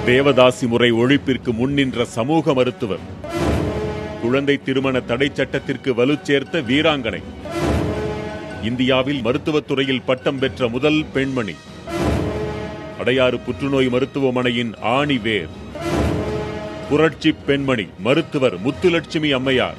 தேவதாசி முறை ஒழிப்பிற்கு முன்னின்ற சமூக மருத்துவர் குழந்தை திருமண தடை சட்டத்திற்கு வலுச்சேர்த்த வீராங்கனை இந்தியாவில் மருத்துவத் துறையில் பட்டம் பெற்ற முதல் பெண்மணி அடையாறு புற்றுநோய் மருத்துவமனையின் ஆணி வேர் புரட்சி பெண்மணி மருத்துவர் முத்துலட்சுமி அம்மையார்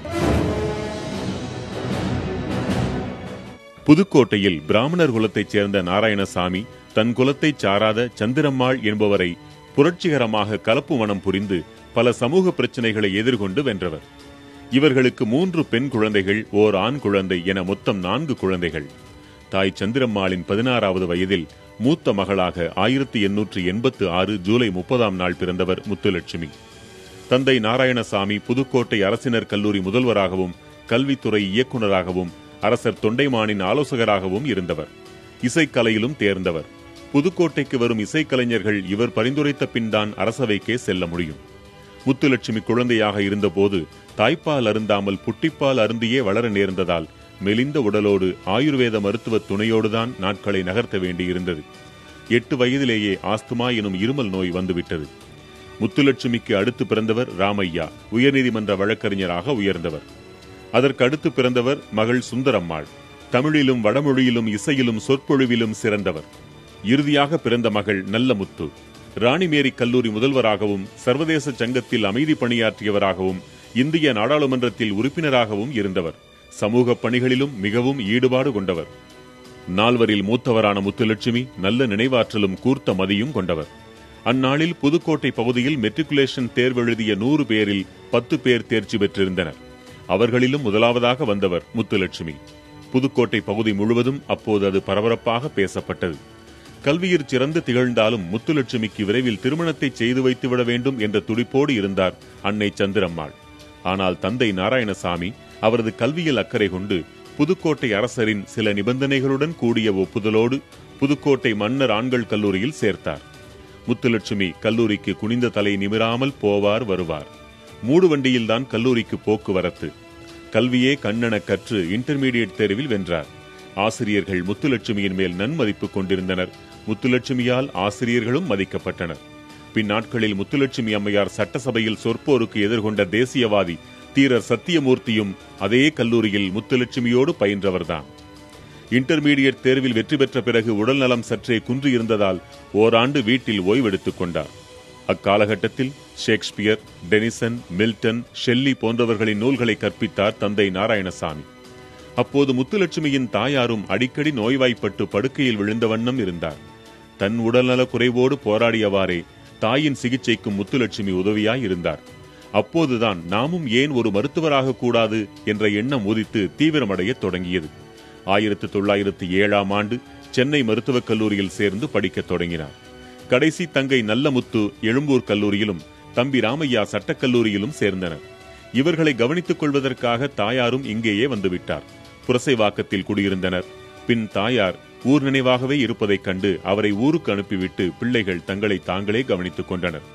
புதுக்கோட்டையில் பிராமணர் குலத்தைச் சேர்ந்த நாராயணசாமி தன் குலத்தைச் சாராத சந்திரம்மாள் என்பவரை புரட்சிகரமாக கலப்பு மனம் புரிந்து பல சமூக பிரச்சனைகளை எதிர்கொண்டு வென்றவர் இவர்களுக்கு மூன்று பெண் குழந்தைகள் ஓர் ஆண் குழந்தை என மொத்தம் நான்கு குழந்தைகள் தாய் சந்திரம்மாளின் பதினாறாவது வயதில் மூத்த மகளாக ஆயிரத்தி எண்ணூற்று எண்பத்து ஆறு ஜூலை முப்பதாம் நாள் பிறந்தவர் முத்துலட்சுமி தந்தை நாராயணசாமி புதுக்கோட்டை அரசினர் கல்லூரி முதல்வராகவும் கல்வித்துறை இயக்குநராகவும் அரசர் தொண்டைமானின் ஆலோசகராகவும் இருந்தவர் இசைக்கலையிலும் தேர்ந்தவர் புதுக்கோட்டைக்கு வரும் இசைக்கலைஞர்கள் இவர் பரிந்துரைத்த பின்தான் அரசவைக்கே செல்ல முடியும் முத்துலட்சுமி குழந்தையாக இருந்தபோது தாய்ப்பால் அருந்தாமல் புட்டிப்பால் அருந்தியே வளர நேர்ந்ததால் மெலிந்த உடலோடு ஆயுர்வேத மருத்துவ துணையோடுதான் நாட்களை நகர்த்த வேண்டியிருந்தது எட்டு வயதிலேயே ஆஸ்துமா எனும் இருமல் நோய் வந்துவிட்டது முத்துலட்சுமிக்கு அடுத்து பிறந்தவர் ராமையா உயர்நீதிமன்ற வழக்கறிஞராக உயர்ந்தவர் அதற்கு அடுத்து பிறந்தவர் மகள் சுந்தரம்மாள் தமிழிலும் வடமொழியிலும் இசையிலும் சொற்பொழிவிலும் சிறந்தவர் இறுதியாக பிறந்த மகள் நல்லமுத்து ராணிமேரி கல்லூரி முதல்வராகவும் சர்வதேச சங்கத்தில் அமைதி பணியாற்றியவராகவும் இந்திய நாடாளுமன்றத்தில் உறுப்பினராகவும் இருந்தவர் சமூக பணிகளிலும் மிகவும் ஈடுபாடு கொண்டவர் நால்வரில் மூத்தவரான முத்துலட்சுமி நல்ல நினைவாற்றலும் கூர்த்த மதியும் கொண்டவர் அந்நாளில் புதுக்கோட்டை பகுதியில் மெட்ரிகுலேஷன் தேர்வெழுதிய நூறு பேரில் பத்து பேர் தேர்ச்சி பெற்றிருந்தனர் அவர்களிலும் முதலாவதாக வந்தவர் முத்துலட்சுமி புதுக்கோட்டை பகுதி முழுவதும் அப்போது அது பரபரப்பாக பேசப்பட்டது கல்வியில் சிறந்து திகழ்ந்தாலும் முத்துலட்சுமிக்கு விரைவில் திருமணத்தை செய்து வைத்துவிட வேண்டும் என்ற துடிப்போடு இருந்தார் அன்னை சந்திரம்மாள் ஆனால் தந்தை நாராயணசாமி அவரது கல்வியில் அக்கறை கொண்டு புதுக்கோட்டை அரசரின் சில நிபந்தனைகளுடன் கூடிய ஒப்புதலோடு புதுக்கோட்டை மன்னர் ஆண்கள் கல்லூரியில் சேர்த்தார் முத்துலட்சுமி கல்லூரிக்கு குனிந்த தலை நிமிராமல் போவார் வருவார் மூடு வண்டியில்தான் கல்லூரிக்கு போக்குவரத்து கல்வியே கண்ணென கற்று இன்டர்மீடியட் தேர்வில் வென்றார் ஆசிரியர்கள் முத்துலட்சுமியின் மேல் நன்மதிப்பு கொண்டிருந்தனர் முத்துலட்சுமியால் ஆசிரியர்களும் மதிக்கப்பட்டனர் பின்னாட்களில் முத்துலட்சுமி அம்மையார் சட்டசபையில் சொற்போருக்கு எதிர்கொண்ட தேசியவாதி தீரர் சத்தியமூர்த்தியும் அதே கல்லூரியில் முத்துலட்சுமியோடு பயின்றவர்தான் இன்டர்மீடியட் தேர்வில் வெற்றி பெற்ற பிறகு உடல்நலம் சற்றே குன்றியிருந்ததால் ஓராண்டு வீட்டில் ஓய்வெடுத்துக் கொண்டார் அக்காலகட்டத்தில் ஷேக்ஸ்பியர் டெனிசன் மில்டன் ஷெல்லி போன்றவர்களின் நூல்களை கற்பித்தார் தந்தை நாராயணசாமி அப்போது முத்துலட்சுமியின் தாயாரும் அடிக்கடி நோய்வாய்ப்பட்டு படுக்கையில் விழுந்த வண்ணம் இருந்தார் தன் உடல்நல குறைவோடு போராடியவாறே தாயின் சிகிச்சைக்கும் முத்துலட்சுமி உதவியாய் இருந்தார் அப்போதுதான் நாமும் ஏன் ஒரு மருத்துவராக கூடாது என்ற எண்ணம் உதித்து தீவிரமடையத் தொடங்கியது ஆயிரத்து தொள்ளாயிரத்து ஏழாம் ஆண்டு சென்னை மருத்துவக் கல்லூரியில் சேர்ந்து படிக்கத் தொடங்கினார் கடைசி தங்கை நல்லமுத்து எழும்பூர் கல்லூரியிலும் தம்பி ராமையா சட்டக்கல்லூரியிலும் சேர்ந்தனர் இவர்களை கவனித்துக் கொள்வதற்காக தாயாரும் இங்கேயே வந்துவிட்டார் புரசைவாக்கத்தில் குடியிருந்தனர் பின் தாயார் ஊர் நினைவாகவே இருப்பதைக் கண்டு அவரை ஊருக்கு அனுப்பிவிட்டு பிள்ளைகள் தங்களை தாங்களே கவனித்துக் கொண்டனர்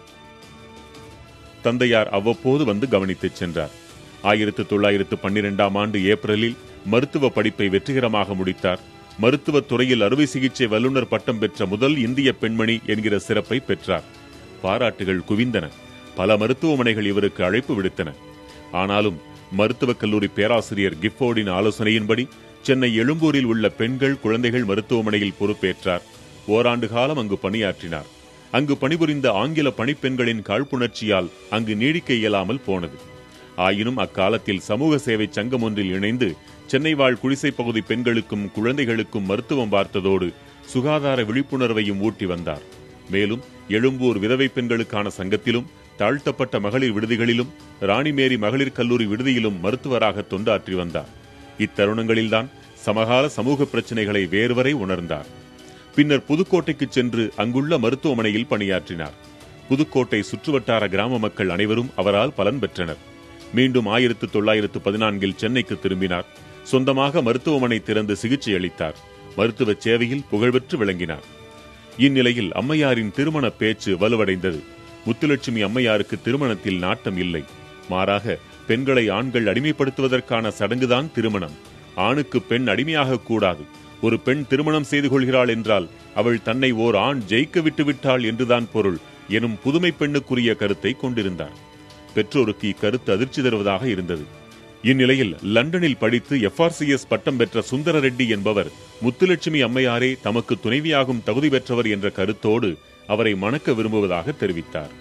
தந்தையார் அவ்வப்போது வந்து கவனித்துச் சென்றார் ஆயிரத்து தொள்ளாயிரத்து பன்னிரெண்டாம் ஆண்டு ஏப்ரலில் மருத்துவ படிப்பை வெற்றிகரமாக முடித்தார் மருத்துவத் துறையில் அறுவை சிகிச்சை வல்லுநர் பட்டம் பெற்ற முதல் இந்திய பெண்மணி என்கிற சிறப்பை பெற்றார் பாராட்டுகள் குவிந்தன பல மருத்துவமனைகள் இவருக்கு அழைப்பு விடுத்தன ஆனாலும் மருத்துவக் கல்லூரி பேராசிரியர் கிஃபோர்டின் ஆலோசனையின்படி சென்னை எழும்பூரில் உள்ள பெண்கள் குழந்தைகள் மருத்துவமனையில் பொறுப்பேற்றார் ஓராண்டு காலம் அங்கு பணியாற்றினார் அங்கு பணிபுரிந்த ஆங்கில பணிப்பெண்களின் காழ்ப்புணர்ச்சியால் அங்கு நீடிக்க இயலாமல் போனது ஆயினும் அக்காலத்தில் சமூக சேவை சங்கம் ஒன்றில் இணைந்து சென்னை வாழ் குடிசை பகுதி பெண்களுக்கும் குழந்தைகளுக்கும் மருத்துவம் பார்த்ததோடு சுகாதார விழிப்புணர்வையும் ஊட்டி வந்தார் மேலும் எழும்பூர் விதவை பெண்களுக்கான சங்கத்திலும் தாழ்த்தப்பட்ட மகளிர் விடுதிகளிலும் ராணிமேரி மகளிர் கல்லூரி விடுதியிலும் மருத்துவராக தொண்டாற்றி வந்தார் இத்தருணங்களில்தான் சமகால சமூக பிரச்சனைகளை வேறுவரை உணர்ந்தார் பின்னர் புதுக்கோட்டைக்கு சென்று அங்குள்ள மருத்துவமனையில் பணியாற்றினார் புதுக்கோட்டை சுற்றுவட்டார கிராம மக்கள் அனைவரும் அவரால் பலன் பெற்றனர் மீண்டும் ஆயிரத்து தொள்ளாயிரத்து பதினான்கில் சென்னைக்கு திரும்பினார் சொந்தமாக மருத்துவமனை திறந்து சிகிச்சை அளித்தார் மருத்துவ சேவையில் புகழ்பெற்று விளங்கினார் இந்நிலையில் அம்மையாரின் திருமண பேச்சு வலுவடைந்தது முத்துலட்சுமி அம்மையாருக்கு திருமணத்தில் நாட்டம் இல்லை மாறாக பெண்களை ஆண்கள் அடிமைப்படுத்துவதற்கான சடங்குதான் திருமணம் ஆணுக்கு பெண் அடிமையாக கூடாது ஒரு பெண் திருமணம் செய்து கொள்கிறாள் என்றால் அவள் தன்னை ஓர் ஆண் ஜெயிக்க விட்டு விட்டாள் என்றுதான் பொருள் எனும் புதுமை பெண்ணுக்குரிய கருத்தை கொண்டிருந்தார் பெற்றோருக்கு இக்கருத்து அதிர்ச்சி தருவதாக இருந்தது இந்நிலையில் லண்டனில் படித்து எஃப்ஆர்சிஎஸ் பட்டம் பெற்ற சுந்தர ரெட்டி என்பவர் முத்துலட்சுமி அம்மையாரே தமக்கு துணைவியாகும் தகுதி பெற்றவர் என்ற கருத்தோடு அவரை மணக்க விரும்புவதாக தெரிவித்தார்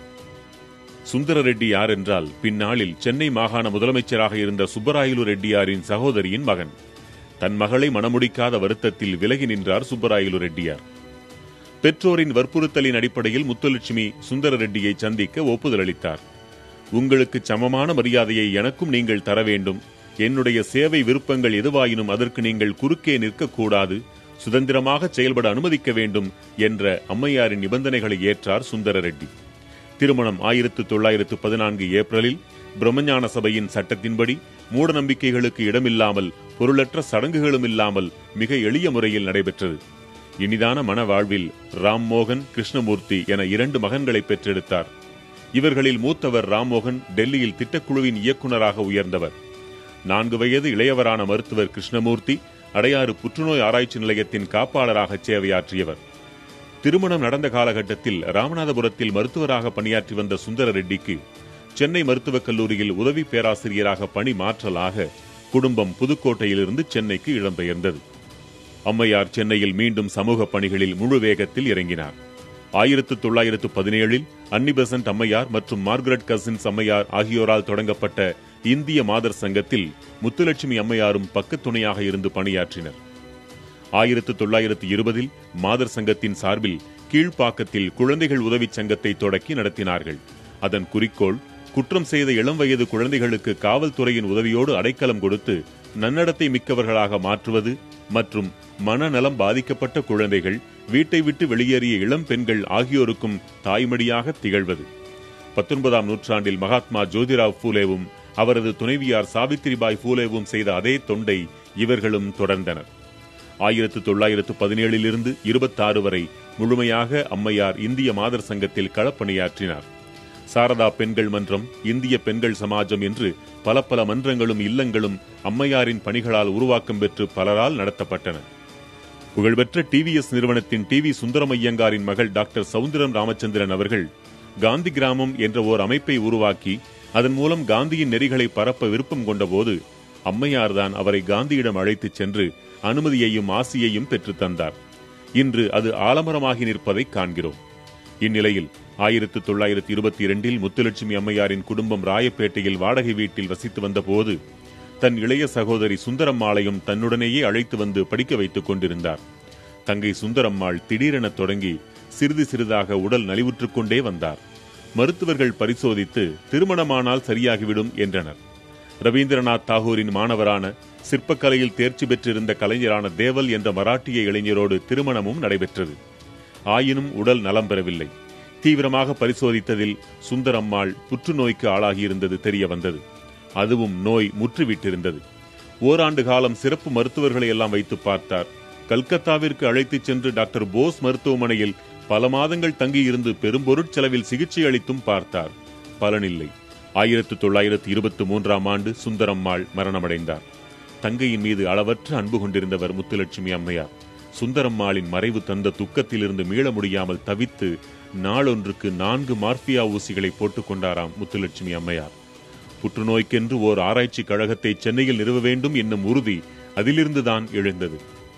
சுந்தர ரெட்டி யார் என்றால் பின்னாளில் சென்னை மாகாண முதலமைச்சராக இருந்த சுப்பராயலு ரெட்டியாரின் சகோதரியின் மகன் தன் மகளை மணமுடிக்காத வருத்தத்தில் விலகி நின்றார் சுப்பராயலு ரெட்டியார் பெற்றோரின் வற்புறுத்தலின் அடிப்படையில் முத்துலட்சுமி சுந்தர ரெட்டியை சந்திக்க ஒப்புதல் அளித்தார் உங்களுக்கு சமமான மரியாதையை எனக்கும் நீங்கள் தர வேண்டும் என்னுடைய சேவை விருப்பங்கள் எதுவாயினும் அதற்கு நீங்கள் குறுக்கே நிற்கக்கூடாது சுதந்திரமாக செயல்பட அனுமதிக்க வேண்டும் என்ற அம்மையாரின் நிபந்தனைகளை ஏற்றார் சுந்தர ரெட்டி திருமணம் ஆயிரத்து தொள்ளாயிரத்து பதினான்கு ஏப்ரலில் பிரம்மஞான சபையின் சட்டத்தின்படி மூட நம்பிக்கைகளுக்கு இடமில்லாமல் பொருளற்ற சடங்குகளும் இல்லாமல் மிக எளிய முறையில் நடைபெற்றது இனிதான மன வாழ்வில் ராம்மோகன் கிருஷ்ணமூர்த்தி என இரண்டு மகன்களை பெற்றெடுத்தார் இவர்களில் மூத்தவர் ராம்மோகன் டெல்லியில் திட்டக்குழுவின் இயக்குநராக உயர்ந்தவர் நான்கு வயது இளையவரான மருத்துவர் கிருஷ்ணமூர்த்தி அடையாறு புற்றுநோய் ஆராய்ச்சி நிலையத்தின் காப்பாளராக சேவையாற்றியவர் திருமணம் நடந்த காலகட்டத்தில் ராமநாதபுரத்தில் மருத்துவராக பணியாற்றி வந்த சுந்தர ரெட்டிக்கு சென்னை மருத்துவக் கல்லூரியில் உதவி பேராசிரியராக பணி மாற்றலாக குடும்பம் புதுக்கோட்டையிலிருந்து சென்னைக்கு இடம்பெயர்ந்தது அம்மையார் சென்னையில் மீண்டும் சமூக பணிகளில் முழு வேகத்தில் இறங்கினார் ஆயிரத்து தொள்ளாயிரத்து பதினேழில் அன்னி பெசன்ட் அம்மையார் மற்றும் மார்கரெட் கசின்ஸ் அம்மையார் ஆகியோரால் தொடங்கப்பட்ட இந்திய மாதர் சங்கத்தில் முத்துலட்சுமி அம்மையாரும் பக்கத்துணையாக இருந்து பணியாற்றினர் ஆயிரத்து தொள்ளாயிரத்து இருபதில் மாதர் சங்கத்தின் சார்பில் கீழ்ப்பாக்கத்தில் குழந்தைகள் உதவிச் சங்கத்தை தொடக்கி நடத்தினார்கள் அதன் குறிக்கோள் குற்றம் செய்த இளம் வயது குழந்தைகளுக்கு காவல்துறையின் உதவியோடு அடைக்கலம் கொடுத்து நன்னடத்தை மிக்கவர்களாக மாற்றுவது மற்றும் மனநலம் பாதிக்கப்பட்ட குழந்தைகள் வீட்டை விட்டு வெளியேறிய இளம் பெண்கள் ஆகியோருக்கும் தாய்மடியாக திகழ்வது பத்தொன்பதாம் நூற்றாண்டில் மகாத்மா ஜோதிராவ் பூலேவும் அவரது துணைவியார் சாவித்திரிபாய் பூலேவும் செய்த அதே தொண்டை இவர்களும் தொடர்ந்தனர் ஆயிரத்து தொள்ளாயிரத்து பதினேழிலிருந்து இருபத்தாறு வரை முழுமையாக அம்மையார் இந்திய மாதர் சங்கத்தில் களப்பணியாற்றினார் சாரதா பெண்கள் மன்றம் இந்திய பெண்கள் சமாஜம் என்று பல பல மன்றங்களும் இல்லங்களும் அம்மையாரின் பணிகளால் உருவாக்கம் பெற்று பலரால் நடத்தப்பட்டன புகழ்பெற்ற டிவிஎஸ் நிறுவனத்தின் டி வி சுந்தரமையங்காரின் மகள் டாக்டர் சவுந்தரம் ராமச்சந்திரன் அவர்கள் காந்தி கிராமம் என்ற ஓர் அமைப்பை உருவாக்கி அதன் மூலம் காந்தியின் நெறிகளை பரப்ப விருப்பம் கொண்டபோது அம்மையார்தான் அவரை காந்தியிடம் அழைத்துச் சென்று அனுமதியையும் ஆசியையும் பெற்றுத் தந்தார் இன்று அது ஆலமரமாகி நிற்பதை காண்கிறோம் இந்நிலையில் ஆயிரத்து தொள்ளாயிரத்து இருபத்தி இரண்டில் முத்துலட்சுமி அம்மையாரின் குடும்பம் ராயப்பேட்டையில் வாடகை வீட்டில் வசித்து வந்தபோது தன் இளைய சகோதரி சுந்தரம்மாளையும் தன்னுடனேயே அழைத்து வந்து படிக்க வைத்துக் கொண்டிருந்தார் தங்கை சுந்தரம்மாள் திடீரென தொடங்கி சிறிது சிறிதாக உடல் நலிவுற்றுக் கொண்டே வந்தார் மருத்துவர்கள் பரிசோதித்து திருமணமானால் சரியாகிவிடும் என்றனர் ரவீந்திரநாத் தாகூரின் மாணவரான சிற்பக்கலையில் தேர்ச்சி பெற்றிருந்த கலைஞரான தேவல் என்ற மராட்டிய இளைஞரோடு திருமணமும் நடைபெற்றது ஆயினும் உடல் நலம் பெறவில்லை தீவிரமாக பரிசோதித்ததில் சுந்தரம்மாள் புற்றுநோய்க்கு ஆளாகியிருந்தது தெரிய வந்தது அதுவும் நோய் முற்றுவிட்டிருந்தது ஓராண்டு காலம் சிறப்பு மருத்துவர்களை எல்லாம் வைத்து பார்த்தார் கல்கத்தாவிற்கு அழைத்துச் சென்று டாக்டர் போஸ் மருத்துவமனையில் பல மாதங்கள் தங்கியிருந்து பெரும்பொருட்செலவில் சிகிச்சை அளித்தும் பார்த்தார் பலனில்லை ஆயிரத்து தொள்ளாயிரத்து இருபத்தி மூன்றாம் ஆண்டு சுந்தரம்மாள் மரணமடைந்தார் தங்கையின் மீது அளவற்ற அன்பு கொண்டிருந்தவர் முத்துலட்சுமி அம்மையார் சுந்தரம்மாளின் மறைவு தந்த துக்கத்திலிருந்து மீள முடியாமல் தவித்து நாளொன்றுக்கு நான்கு மார்பியா ஊசிகளை போட்டுக் கொண்டாராம் முத்துலட்சுமி அம்மையார் புற்றுநோய்க்கென்று ஓர் ஆராய்ச்சி கழகத்தை சென்னையில் நிறுவ வேண்டும் என்னும் உறுதி அதிலிருந்துதான் எழுந்தது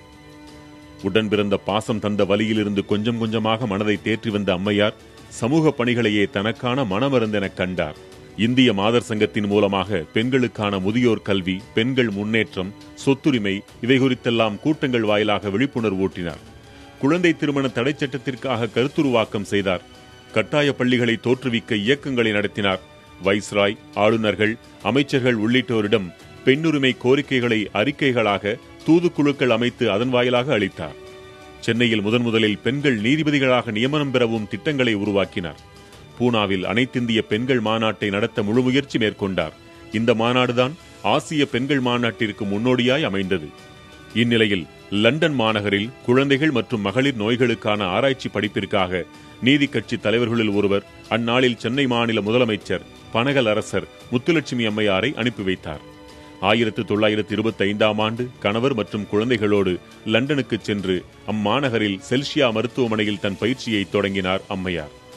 உடன் பிறந்த பாசம் தந்த வழியிலிருந்து கொஞ்சம் கொஞ்சமாக மனதை தேற்றி வந்த அம்மையார் சமூக பணிகளையே தனக்கான மனமருந்தென கண்டார் இந்திய மாதர் சங்கத்தின் மூலமாக பெண்களுக்கான முதியோர் கல்வி பெண்கள் முன்னேற்றம் சொத்துரிமை இவை குறித்தெல்லாம் கூட்டங்கள் வாயிலாக விழிப்புணர்வு ஊட்டினார் குழந்தை திருமண தடை சட்டத்திற்காக கருத்துருவாக்கம் செய்தார் கட்டாய பள்ளிகளை தோற்றுவிக்க இயக்கங்களை நடத்தினார் வைஸ்ராய் ஆளுநர்கள் அமைச்சர்கள் உள்ளிட்டோரிடம் பெண்ணுரிமை கோரிக்கைகளை அறிக்கைகளாக தூதுக்குழுக்கள் அமைத்து அதன் வாயிலாக அளித்தார் சென்னையில் முதன் முதலில் பெண்கள் நீதிபதிகளாக நியமனம் பெறவும் திட்டங்களை உருவாக்கினார் பூனாவில் அனைத்திந்திய பெண்கள் மாநாட்டை நடத்த முழு முயற்சி மேற்கொண்டார் இந்த மாநாடுதான் ஆசிய பெண்கள் மாநாட்டிற்கு முன்னோடியாய் அமைந்தது இந்நிலையில் லண்டன் மாநகரில் குழந்தைகள் மற்றும் மகளிர் நோய்களுக்கான ஆராய்ச்சி படிப்பிற்காக நீதி கட்சி தலைவர்களில் ஒருவர் அந்நாளில் சென்னை மாநில முதலமைச்சர் பனகல் அரசர் முத்துலட்சுமி அம்மையாரை அனுப்பி வைத்தார் ஆயிரத்து தொள்ளாயிரத்து இருபத்தி ஐந்தாம் ஆண்டு கணவர் மற்றும் குழந்தைகளோடு லண்டனுக்கு சென்று அம்மாநகரில் செல்சியா மருத்துவமனையில் தன் பயிற்சியை தொடங்கினார் அம்மையார்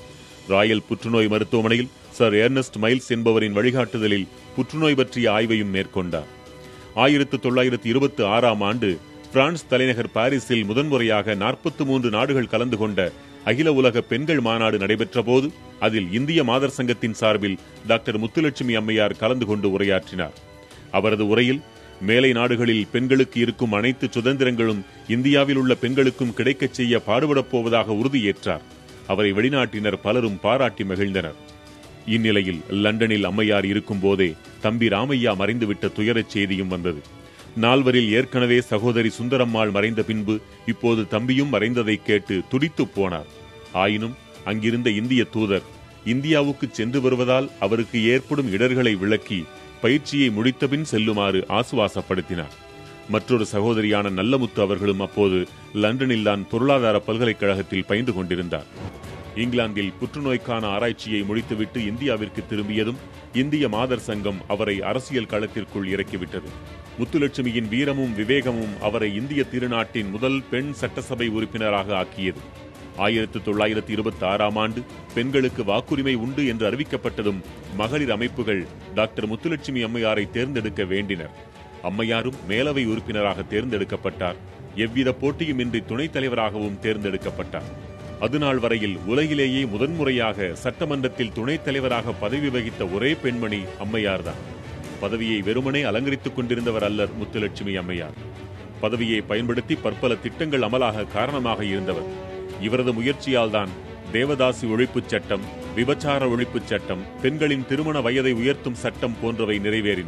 ராயல் புற்றுநோய் மருத்துவமனையில் சர் ஏர்னஸ்ட் மைல்ஸ் என்பவரின் வழிகாட்டுதலில் புற்றுநோய் பற்றிய ஆய்வையும் மேற்கொண்டார் ஆயிரத்து தொள்ளாயிரத்து இருபத்தி ஆறாம் ஆண்டு பிரான்ஸ் தலைநகர் பாரிஸில் முதன்முறையாக நாற்பத்தி மூன்று நாடுகள் கலந்து கொண்ட அகில உலக பெண்கள் மாநாடு நடைபெற்ற போது அதில் இந்திய மாதர் சங்கத்தின் சார்பில் டாக்டர் முத்துலட்சுமி அம்மையார் கலந்து கொண்டு உரையாற்றினார் அவரது உரையில் மேலை நாடுகளில் பெண்களுக்கு இருக்கும் அனைத்து சுதந்திரங்களும் இந்தியாவில் உள்ள பெண்களுக்கும் கிடைக்கச் செய்ய பாடுபடப் போவதாக உறுதியேற்றார் அவரை வெளிநாட்டினர் பலரும் பாராட்டி மகிழ்ந்தனர் இந்நிலையில் லண்டனில் அம்மையார் இருக்கும் போதே தம்பி ராமையா மறைந்துவிட்ட துயரச் செய்தியும் வந்தது நால்வரில் ஏற்கனவே சகோதரி சுந்தரம்மாள் மறைந்த பின்பு இப்போது தம்பியும் மறைந்ததைக் கேட்டு துடித்துப் போனார் ஆயினும் அங்கிருந்த இந்திய தூதர் இந்தியாவுக்கு சென்று வருவதால் அவருக்கு ஏற்படும் இடர்களை விளக்கி பயிற்சியை முடித்தபின் செல்லுமாறு ஆசுவாசப்படுத்தினார் மற்றொரு சகோதரியான நல்லமுத்து அவர்களும் அப்போது லண்டனில் தான் பொருளாதார பல்கலைக்கழகத்தில் பயின்று கொண்டிருந்தார் இங்கிலாந்தில் புற்றுநோய்க்கான ஆராய்ச்சியை முடித்துவிட்டு இந்தியாவிற்கு திரும்பியதும் இந்திய மாதர் சங்கம் அவரை அரசியல் களத்திற்குள் இறக்கிவிட்டது முத்துலட்சுமியின் வீரமும் விவேகமும் அவரை இந்திய திருநாட்டின் முதல் பெண் சட்டசபை உறுப்பினராக ஆக்கியது ஆயிரத்து தொள்ளாயிரத்து இருபத்தி ஆறாம் ஆண்டு பெண்களுக்கு வாக்குரிமை உண்டு என்று அறிவிக்கப்பட்டதும் மகளிர் அமைப்புகள் டாக்டர் முத்துலட்சுமி அம்மையாரை தேர்ந்தெடுக்க வேண்டினர் அம்மையாரும் மேலவை உறுப்பினராக தேர்ந்தெடுக்கப்பட்டார் எவ்வித போட்டியுமின்றி துணைத் தலைவராகவும் தேர்ந்தெடுக்கப்பட்டார் அதுநாள் வரையில் உலகிலேயே முதன்முறையாக சட்டமன்றத்தில் துணைத் தலைவராக பதவி வகித்த ஒரே பெண்மணி அம்மையார்தான் பதவியை வெறுமனே அலங்கரித்துக் கொண்டிருந்தவர் அல்லர் முத்துலட்சுமி அம்மையார் பதவியை பயன்படுத்தி பற்பல திட்டங்கள் அமலாக காரணமாக இருந்தவர் இவரது முயற்சியால் தான் தேவதாசி ஒழிப்புச் சட்டம் விபச்சார ஒழிப்புச் சட்டம் பெண்களின் திருமண வயதை உயர்த்தும் சட்டம் போன்றவை நிறைவேறின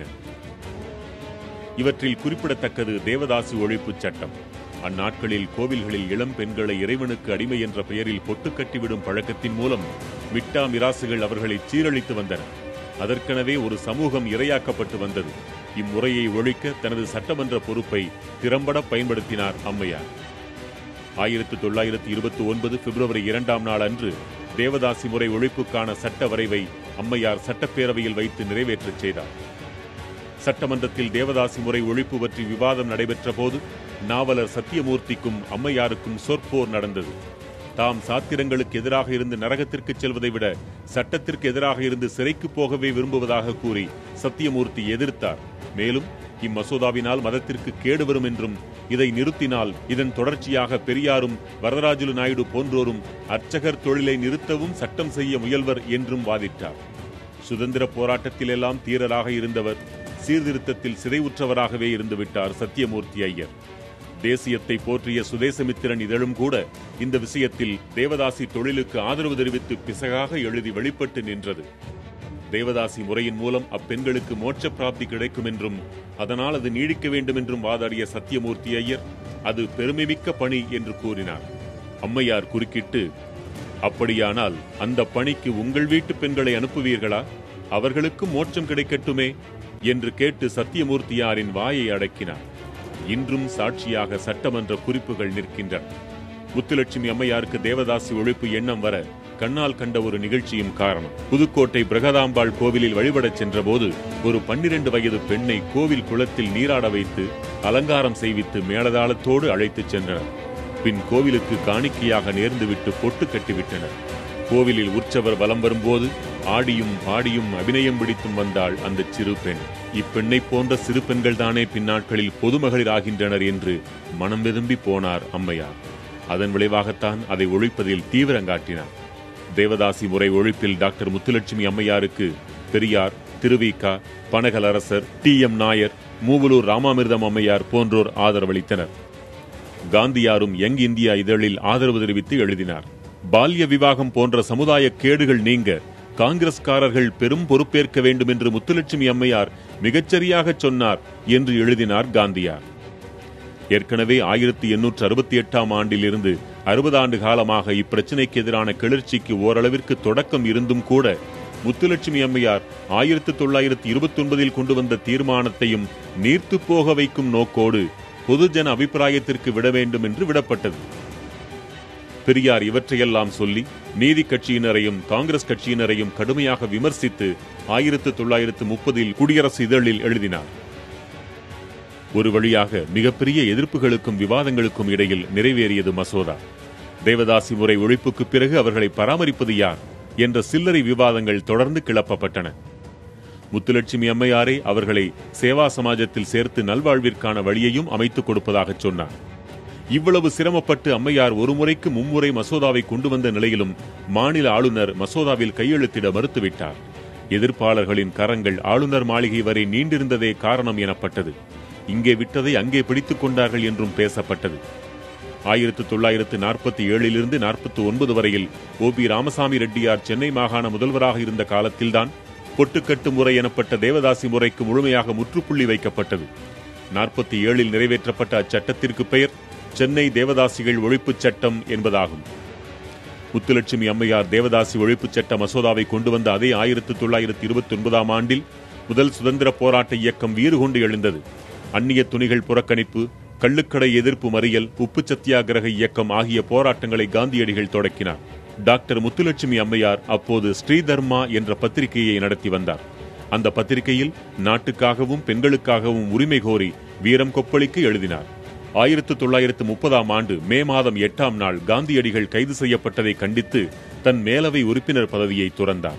இவற்றில் குறிப்பிடத்தக்கது தேவதாசி ஒழிப்புச் சட்டம் அந்நாட்களில் கோவில்களில் இளம் பெண்களை இறைவனுக்கு அடிமை என்ற பெயரில் பொட்டு கட்டிவிடும் பழக்கத்தின் மூலம் மிட்டா மிராசுகள் அவர்களை சீரழித்து வந்தன அதற்கெனவே ஒரு சமூகம் இரையாக்கப்பட்டு வந்தது இம்முறையை ஒழிக்க தனது சட்டமன்ற பொறுப்பை திறம்பட பயன்படுத்தினார் அம்மையார் ஆயிரத்து தொள்ளாயிரத்து இருபத்தி ஒன்பது பிப்ரவரி இரண்டாம் நாள் அன்று தேவதாசி முறை ஒழிப்புக்கான சட்ட வரைவை அம்மையார் சட்டப்பேரவையில் வைத்து நிறைவேற்றச் செய்தார் சட்டமன்றத்தில் தேவதாசி முறை ஒழிப்பு பற்றி விவாதம் நடைபெற்ற போது நாவலர் சத்தியமூர்த்திக்கும் அம்மையாருக்கும் சொற்போர் நடந்தது தாம் சாத்திரங்களுக்கு எதிராக இருந்து நரகத்திற்கு செல்வதை விட சட்டத்திற்கு எதிராக இருந்து சிறைக்கு போகவே விரும்புவதாக கூறி சத்தியமூர்த்தி எதிர்த்தார் மேலும் இம்மசோதாவினால் மதத்திற்கு கேடு வரும் என்றும் இதை நிறுத்தினால் இதன் தொடர்ச்சியாக பெரியாரும் வரதராஜுலு நாயுடு போன்றோரும் அர்ச்சகர் தொழிலை நிறுத்தவும் சட்டம் செய்ய முயல்வர் என்றும் வாதிட்டார் சுதந்திர போராட்டத்திலெல்லாம் தீரராக இருந்தவர் சீர்திருத்தத்தில் சிதைவுற்றவராகவே இருந்துவிட்டார் சத்தியமூர்த்தி ஐயர் தேசியத்தை போற்றிய சுதேசமித்திரன் இதழும் கூட இந்த விஷயத்தில் தேவதாசி தொழிலுக்கு ஆதரவு தெரிவித்து பிசகாக எழுதி வெளிப்பட்டு நின்றது தேவதாசி முறையின் மூலம் அப்பெண்களுக்கு மோட்ச பிராப்தி கிடைக்கும் என்றும் அதனால் அது நீடிக்க வேண்டும் என்றும் வாதாடிய சத்தியமூர்த்தி ஐயர் அது பெருமைமிக்க பணி என்று கூறினார் அம்மையார் குறுக்கிட்டு அப்படியானால் அந்த பணிக்கு உங்கள் வீட்டு பெண்களை அனுப்புவீர்களா அவர்களுக்கு மோட்சம் கிடைக்கட்டுமே என்று கேட்டு சத்தியமூர்த்தியாரின் வாயை அடக்கினார் இன்றும் சாட்சியாக சட்டமன்ற குறிப்புகள் நிற்கின்றன முத்துலட்சுமி அம்மையாருக்கு தேவதாசி ஒழிப்பு எண்ணம் வர கண்ணால் கண்ட ஒரு நிகழ்ச்சியும் காரணம் புதுக்கோட்டை பிரகதாம்பாள் கோவிலில் வழிபடச் சென்றபோது ஒரு பன்னிரண்டு வயது பெண்ணை கோவில் குளத்தில் நீராட வைத்து அலங்காரம் செய்வித்து மேலதாளத்தோடு அழைத்துச் சென்றனர் பின் கோவிலுக்கு காணிக்கையாக நேர்ந்துவிட்டு பொட்டு கட்டிவிட்டனர் கோவிலில் உற்சவர் வலம் வரும்போது ஆடியும் பாடியும் அபிநயம் பிடித்தும் வந்தாள் அந்த சிறு பெண் இப்பெண்ணை போன்ற சிறு பெண்கள் தானே பின்னாட்களில் பொதுமகளிர் ஆகின்றனர் என்று மனம் விரும்பி போனார் அம்மையார் அதன் விளைவாகத்தான் அதை ஒழிப்பதில் தீவிரங்காட்டினார் தேவதாசி முறை ஒழிப்பில் டாக்டர் முத்துலட்சுமி அம்மையாருக்கு பெரியார் திருவிகா பனகலரசர் டி எம் நாயர் மூவலூர் ராமாமிர்தம் அம்மையார் போன்றோர் ஆதரவளித்தனர் காந்தியாரும் யங் இந்தியா இதழில் ஆதரவு தெரிவித்து எழுதினார் பால்ய விவாகம் போன்ற சமுதாய கேடுகள் நீங்க காங்கிரஸ்காரர்கள் பெரும் பொறுப்பேற்க வேண்டும் என்று முத்துலட்சுமி அம்மையார் மிகச்சரியாக சொன்னார் என்று எழுதினார் காந்தியார் ஏற்கனவே ஆயிரத்தி எண்ணூற்று அறுபத்தி எட்டாம் ஆண்டில் இருந்து அறுபது ஆண்டு காலமாக இப்பிரச்சினைக்கு எதிரான கிளர்ச்சிக்கு ஓரளவிற்கு தொடக்கம் இருந்தும் கூட முத்துலட்சுமி அம்மையார் ஆயிரத்தி தொள்ளாயிரத்தி இருபத்தி ஒன்பதில் கொண்டு வந்த தீர்மானத்தையும் நீர்த்து போக வைக்கும் நோக்கோடு பொதுஜன அபிப்பிராயத்திற்கு விட வேண்டும் என்று விடப்பட்டது பெரியார் இவற்றையெல்லாம் சொல்லி நீதி கட்சியினரையும் காங்கிரஸ் கட்சியினரையும் கடுமையாக விமர்சித்து ஆயிரத்து தொள்ளாயிரத்து முப்பதில் குடியரசு இதழில் எழுதினார் ஒரு வழியாக மிகப்பெரிய எதிர்ப்புகளுக்கும் விவாதங்களுக்கும் இடையில் நிறைவேறியது மசோதா தேவதாசி முறை ஒழிப்புக்கு பிறகு அவர்களை பராமரிப்பது யார் என்ற சில்லறை விவாதங்கள் தொடர்ந்து கிளப்பப்பட்டன முத்துலட்சுமி அம்மையாரே அவர்களை சேவா சமாஜத்தில் சேர்த்து நல்வாழ்விற்கான வழியையும் அமைத்துக் கொடுப்பதாக சொன்னார் இவ்வளவு சிரமப்பட்டு அம்மையார் ஒரு முறைக்கு மும்முறை மசோதாவை கொண்டு வந்த நிலையிலும் மாநில ஆளுநர் மசோதாவில் கையெழுத்திட மறுத்துவிட்டார் எதிர்ப்பாளர்களின் கரங்கள் ஆளுநர் மாளிகை வரை நீண்டிருந்ததே காரணம் எனப்பட்டது இங்கே விட்டதை அங்கே பிடித்துக் கொண்டார்கள் என்றும் பேசப்பட்டது ஆயிரத்து தொள்ளாயிரத்து நாற்பத்தி ஏழிலிருந்து நாற்பத்தி ஒன்பது வரையில் ஓ பி ராமசாமி ரெட்டியார் சென்னை மாகாண முதல்வராக இருந்த காலத்தில்தான் பொட்டுக்கட்டு முறை எனப்பட்ட தேவதாசி முறைக்கு முழுமையாக முற்றுப்புள்ளி வைக்கப்பட்டது நாற்பத்தி ஏழில் நிறைவேற்றப்பட்ட அச்சட்டத்திற்கு பெயர் சென்னை தேவதாசிகள் ஒழிப்புச் சட்டம் என்பதாகும் முத்துலட்சுமி அம்மையார் தேவதாசி ஒழிப்புச் சட்ட மசோதாவை கொண்டு வந்த அதே ஆயிரத்து தொள்ளாயிரத்து இருபத்தி ஒன்பதாம் ஆண்டில் முதல் சுதந்திர போராட்ட இயக்கம் வீறு கொண்டு எழுந்தது அந்நிய துணிகள் புறக்கணிப்பு கள்ளுக்கடை எதிர்ப்பு மறியல் உப்பு சத்தியாகிரக இயக்கம் ஆகிய போராட்டங்களை காந்தியடிகள் தொடக்கினார் டாக்டர் முத்துலட்சுமி அம்மையார் அப்போது ஸ்ரீதர்மா என்ற பத்திரிகையை நடத்தி வந்தார் அந்த பத்திரிகையில் நாட்டுக்காகவும் பெண்களுக்காகவும் உரிமை கோரி வீரம் கொப்பளிக்கு எழுதினார் ஆயிரத்து தொள்ளாயிரத்து முப்பதாம் ஆண்டு மே மாதம் எட்டாம் நாள் காந்தியடிகள் கைது செய்யப்பட்டதை கண்டித்து தன் மேலவை உறுப்பினர் பதவியை துறந்தார்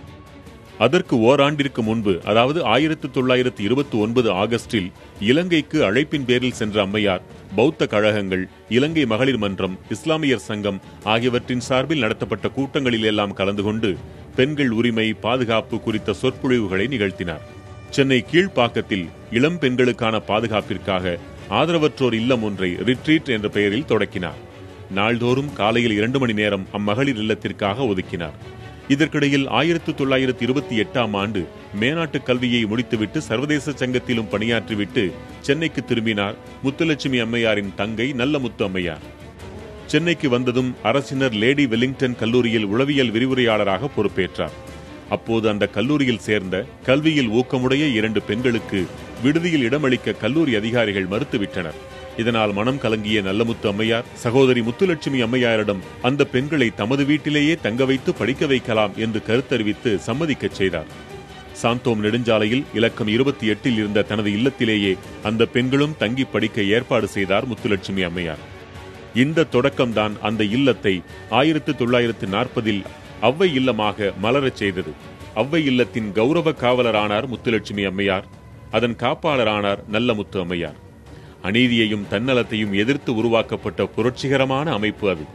அதற்கு ஓராண்டிற்கு முன்பு அதாவது ஆயிரத்து தொள்ளாயிரத்து இருபத்தி ஒன்பது ஆகஸ்டில் இலங்கைக்கு அழைப்பின் பேரில் சென்ற அம்மையார் பௌத்த கழகங்கள் இலங்கை மகளிர் மன்றம் இஸ்லாமியர் சங்கம் ஆகியவற்றின் சார்பில் நடத்தப்பட்ட கூட்டங்களில் எல்லாம் கலந்து கொண்டு பெண்கள் உரிமை பாதுகாப்பு குறித்த சொற்பொழிவுகளை நிகழ்த்தினார் சென்னை கீழ்ப்பாக்கத்தில் இளம் பெண்களுக்கான பாதுகாப்பிற்காக ஆதரவற்றோர் இல்லம் ஒன்றை ரிட்ரீட் என்ற பெயரில் தொடக்கினார் நாள்தோறும் காலையில் இரண்டு மணி நேரம் அம்மகளிர் இல்லத்திற்காக ஒதுக்கினார் இதற்கிடையில் ஆயிரத்து தொள்ளாயிரத்து இருபத்தி எட்டாம் ஆண்டு மேனாட்டு கல்வியை முடித்துவிட்டு சர்வதேச சங்கத்திலும் பணியாற்றிவிட்டு சென்னைக்கு திரும்பினார் முத்துலட்சுமி அம்மையாரின் தங்கை நல்ல முத்து அம்மையார் சென்னைக்கு வந்ததும் அரசினர் லேடி வெலிங்டன் கல்லூரியில் உளவியல் விரிவுரையாளராக பொறுப்பேற்றார் அப்போது அந்த கல்லூரியில் சேர்ந்த கல்வியில் ஊக்கமுடைய இரண்டு பெண்களுக்கு விடுதியில் இடமளிக்க கல்லூரி அதிகாரிகள் மறுத்துவிட்டனர் இதனால் மனம் கலங்கிய நல்லமுத்து அம்மையார் சகோதரி முத்துலட்சுமி அம்மையாரிடம் அந்த பெண்களை தமது வீட்டிலேயே தங்க வைத்து படிக்க வைக்கலாம் என்று கருத்தறிவித்து சம்மதிக்கச் செய்தார் சாந்தோம் நெடுஞ்சாலையில் இலக்கம் இருபத்தி எட்டில் இருந்த தனது இல்லத்திலேயே அந்த பெண்களும் தங்கி படிக்க ஏற்பாடு செய்தார் முத்துலட்சுமி அம்மையார் இந்த தொடக்கம்தான் அந்த இல்லத்தை ஆயிரத்து தொள்ளாயிரத்து நாற்பதில் அவ்வை இல்லமாக மலரச் செய்தது அவ்வை இல்லத்தின் கௌரவ காவலரானார் முத்துலட்சுமி அம்மையார் அதன் காப்பாளரானார் நல்லமுத்து அம்மையார் அநீதியையும் தன்னலத்தையும் எதிர்த்து உருவாக்கப்பட்ட புரட்சிகரமான அமைப்பு அது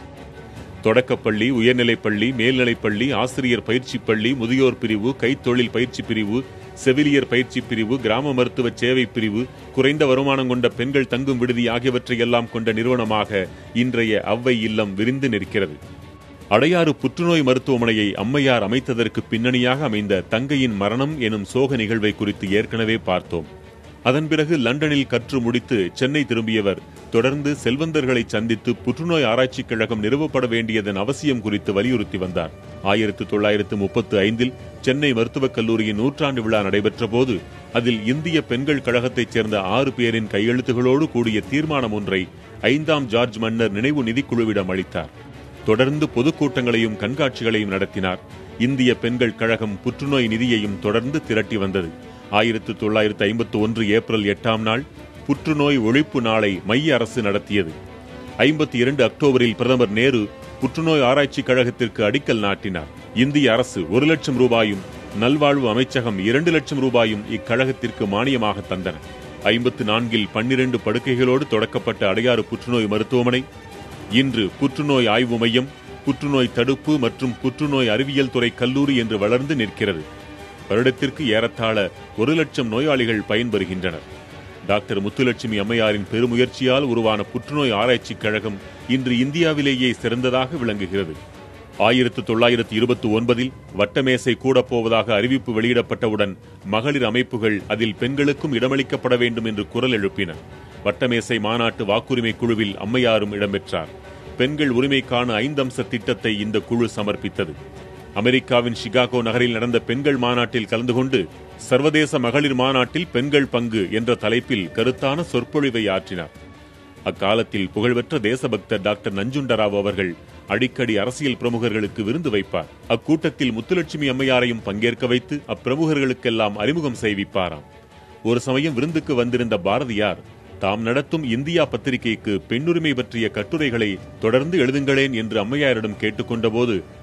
தொடக்கப்பள்ளி உயர்நிலைப்பள்ளி மேல்நிலைப்பள்ளி ஆசிரியர் பயிற்சி பள்ளி முதியோர் பிரிவு கைத்தொழில் பயிற்சி பிரிவு செவிலியர் பயிற்சி பிரிவு கிராம மருத்துவ சேவை பிரிவு குறைந்த வருமானம் கொண்ட பெண்கள் தங்கும் விடுதி ஆகியவற்றையெல்லாம் கொண்ட நிறுவனமாக இன்றைய அவ்வை இல்லம் விரிந்து நிற்கிறது அடையாறு புற்றுநோய் மருத்துவமனையை அம்மையார் அமைத்ததற்கு பின்னணியாக அமைந்த தங்கையின் மரணம் எனும் சோக நிகழ்வை குறித்து ஏற்கனவே பார்த்தோம் அதன் பிறகு லண்டனில் கற்று முடித்து சென்னை திரும்பியவர் தொடர்ந்து செல்வந்தர்களை சந்தித்து புற்றுநோய் ஆராய்ச்சிக் கழகம் நிறுவப்பட வேண்டியதன் அவசியம் குறித்து வலியுறுத்தி வந்தார் ஆயிரத்து தொள்ளாயிரத்து முப்பத்து ஐந்தில் சென்னை மருத்துவக் கல்லூரியின் நூற்றாண்டு விழா நடைபெற்ற போது அதில் இந்திய பெண்கள் கழகத்தைச் சேர்ந்த ஆறு பேரின் கையெழுத்துகளோடு கூடிய தீர்மானம் ஒன்றை ஐந்தாம் ஜார்ஜ் மன்னர் நினைவு நிதிக்குழுவிடம் அளித்தார் தொடர்ந்து பொதுக்கூட்டங்களையும் கண்காட்சிகளையும் நடத்தினார் இந்திய பெண்கள் கழகம் புற்றுநோய் நிதியையும் தொடர்ந்து திரட்டி வந்தது ஆயிரத்து தொள்ளாயிரத்து ஐம்பத்து ஒன்று ஏப்ரல் எட்டாம் நாள் புற்றுநோய் ஒழிப்பு நாளை மைய அரசு நடத்தியது ஐம்பத்தி இரண்டு அக்டோபரில் பிரதமர் நேரு புற்றுநோய் ஆராய்ச்சி கழகத்திற்கு அடிக்கல் நாட்டினார் இந்திய அரசு ஒரு லட்சம் ரூபாயும் நல்வாழ்வு அமைச்சகம் இரண்டு லட்சம் ரூபாயும் இக்கழகத்திற்கு மானியமாக தந்தன ஐம்பத்து நான்கில் பன்னிரண்டு படுக்கைகளோடு தொடக்கப்பட்ட அடையாறு புற்றுநோய் மருத்துவமனை இன்று புற்றுநோய் ஆய்வு மையம் புற்றுநோய் தடுப்பு மற்றும் புற்றுநோய் அறிவியல் துறை கல்லூரி என்று வளர்ந்து நிற்கிறது வருடத்திற்கு ஏறத்தாழ ஒரு லட்சம் நோயாளிகள் பயன்பெறுகின்றனர் டாக்டர் முத்துலட்சுமி அம்மையாரின் பெருமுயற்சியால் உருவான புற்றுநோய் ஆராய்ச்சிக் கழகம் இன்று இந்தியாவிலேயே சிறந்ததாக விளங்குகிறது ஆயிரத்து தொள்ளாயிரத்து இருபத்தி ஒன்பதில் வட்டமேசை கூடப் போவதாக அறிவிப்பு வெளியிடப்பட்டவுடன் மகளிர் அமைப்புகள் அதில் பெண்களுக்கும் இடமளிக்கப்பட வேண்டும் என்று குரல் எழுப்பின வட்டமேசை மாநாட்டு வாக்குரிமை குழுவில் அம்மையாரும் இடம்பெற்றார் பெண்கள் உரிமைக்கான ஐந்தம்ச திட்டத்தை இந்த குழு சமர்ப்பித்தது அமெரிக்காவின் சிகாகோ நகரில் நடந்த பெண்கள் மாநாட்டில் கலந்து கொண்டு சர்வதேச மகளிர் மாநாட்டில் பெண்கள் பங்கு என்ற தலைப்பில் கருத்தான சொற்பொழிவை ஆற்றினார் அக்காலத்தில் புகழ்பெற்ற தேசபக்தர் டாக்டர் நஞ்சுண்டராவ் அவர்கள் அடிக்கடி அரசியல் பிரமுகர்களுக்கு விருந்து வைப்பார் அக்கூட்டத்தில் முத்துலட்சுமி அம்மையாரையும் பங்கேற்க வைத்து அப்பிரமுகர்களுக்கெல்லாம் அறிமுகம் செய்விப்பாராம் ஒரு சமயம் விருந்துக்கு வந்திருந்த பாரதியார் தாம் நடத்தும் இந்தியா பத்திரிகைக்கு பெண்ணுரிமை பற்றிய கட்டுரைகளை தொடர்ந்து எழுதுங்களேன் என்று அம்மையாரிடம் கேட்டுக்கொண்டபோது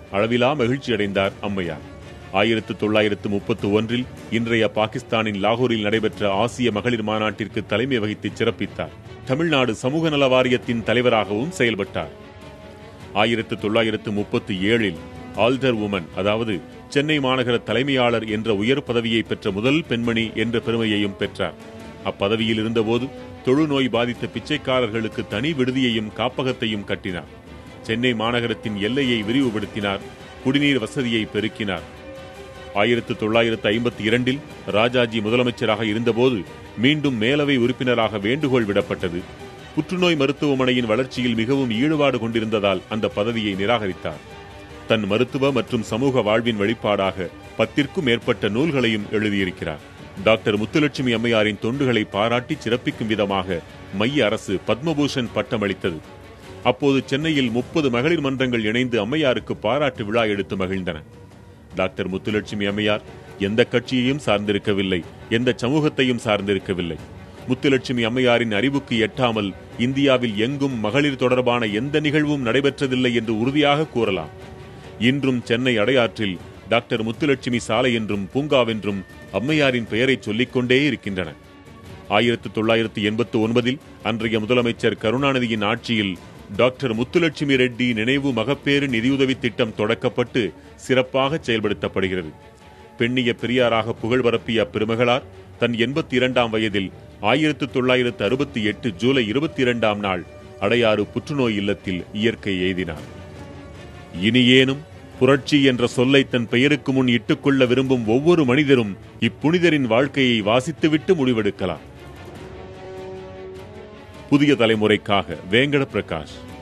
அளவிலா மகிழ்ச்சியடைந்தார் அம்மையார் ஆயிரத்து தொள்ளாயிரத்து முப்பத்து ஒன்றில் இன்றைய பாகிஸ்தானின் லாகூரில் நடைபெற்ற ஆசிய மகளிர் மாநாட்டிற்கு தலைமை வகித்து சிறப்பித்தார் தமிழ்நாடு சமூக நல வாரியத்தின் தலைவராகவும் செயல்பட்டார் ஆயிரத்து தொள்ளாயிரத்து முப்பத்தி ஏழில் ஆல்டர் உமன் அதாவது சென்னை மாநகர தலைமையாளர் என்ற உயர் பதவியை பெற்ற முதல் பெண்மணி என்ற பெருமையையும் பெற்றார் அப்பதவியில் இருந்தபோது தொழுநோய் பாதித்த பிச்சைக்காரர்களுக்கு தனி விடுதியையும் காப்பகத்தையும் கட்டினார் சென்னை மாநகரத்தின் எல்லையை விரிவுபடுத்தினார் குடிநீர் வசதியை பெருக்கினார் ஆயிரத்து தொள்ளாயிரத்து ஐம்பத்தி இரண்டில் ராஜாஜி முதலமைச்சராக இருந்தபோது மீண்டும் மேலவை உறுப்பினராக வேண்டுகோள் விடப்பட்டது புற்றுநோய் மருத்துவமனையின் வளர்ச்சியில் மிகவும் ஈடுபாடு கொண்டிருந்ததால் அந்த பதவியை நிராகரித்தார் தன் மருத்துவ மற்றும் சமூக வாழ்வின் வெளிப்பாடாக பத்திற்கும் மேற்பட்ட நூல்களையும் எழுதியிருக்கிறார் டாக்டர் முத்துலட்சுமி அம்மையாரின் தொண்டுகளை பாராட்டி சிறப்பிக்கும் விதமாக மைய அரசு பத்மபூஷன் பட்டம் அளித்தது அப்போது சென்னையில் முப்பது மகளிர் மன்றங்கள் இணைந்து அம்மையாருக்கு பாராட்டு விழா எடுத்து மகிழ்ந்தன டாக்டர் முத்துலட்சுமி அம்மையார் எந்த கட்சியையும் சார்ந்திருக்கவில்லை எந்த சமூகத்தையும் சார்ந்திருக்கவில்லை முத்துலட்சுமி அம்மையாரின் அறிவுக்கு எட்டாமல் இந்தியாவில் எங்கும் மகளிர் தொடர்பான எந்த நிகழ்வும் நடைபெற்றதில்லை என்று உறுதியாக கூறலாம் இன்றும் சென்னை அடையாற்றில் டாக்டர் முத்துலட்சுமி சாலை என்றும் பூங்காவென்றும் அம்மையாரின் பெயரை சொல்லிக்கொண்டே இருக்கின்றன ஆயிரத்து தொள்ளாயிரத்து எண்பத்து ஒன்பதில் அன்றைய முதலமைச்சர் கருணாநிதியின் ஆட்சியில் டாக்டர் முத்துலட்சுமி ரெட்டி நினைவு மகப்பேறு நிதியுதவி திட்டம் தொடக்கப்பட்டு சிறப்பாக செயல்படுத்தப்படுகிறது பெண்ணிய பெரியாராக புகழ் பரப்பிய அப்பெருமகளார் தன் எண்பத்தி இரண்டாம் வயதில் ஆயிரத்து தொள்ளாயிரத்து அறுபத்தி எட்டு ஜூலை இருபத்தி இரண்டாம் நாள் அடையாறு புற்றுநோய் இல்லத்தில் இயற்கை எய்தினார் இனியேனும் புரட்சி என்ற சொல்லை தன் பெயருக்கு முன் இட்டுக்கொள்ள விரும்பும் ஒவ்வொரு மனிதரும் இப்புனிதரின் வாழ்க்கையை வாசித்துவிட்டு முடிவெடுக்கலாம் புதிய தலைமுறைக்காக வேங்கட பிரகாஷ்